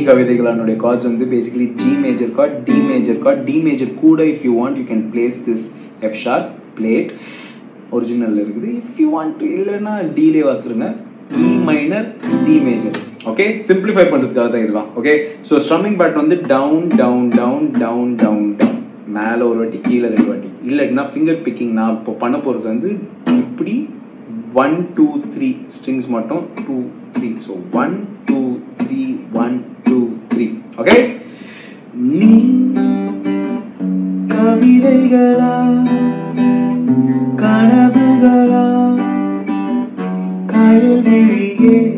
கவிதைகளானுடைய chords வந்து basically G major chord D major chord D major கூட if you want you can place this F sharp played original இருக்குது if you want இல்லைன்னா டீலே வாசிருங்க E minor C major okay simplify பண்ணுறதுக்காக தான் இதெல்லாம் okay so strumming pat வந்து down down down down down down மேலே ஒரு வாட்டி கீழே ரெண்டு வாட்டி இல்லைன்னா ஃபிங்கர் பிக்கிங் நான் இப்போ பண்ண போகிறது வந்து இப்படி ஒன் டூ த்ரீ ஸ்ட்ரிங்ஸ் மட்டும் two three so one two three one two three okay நீ கவிதைகளா கனவுகளா கடல் விழியே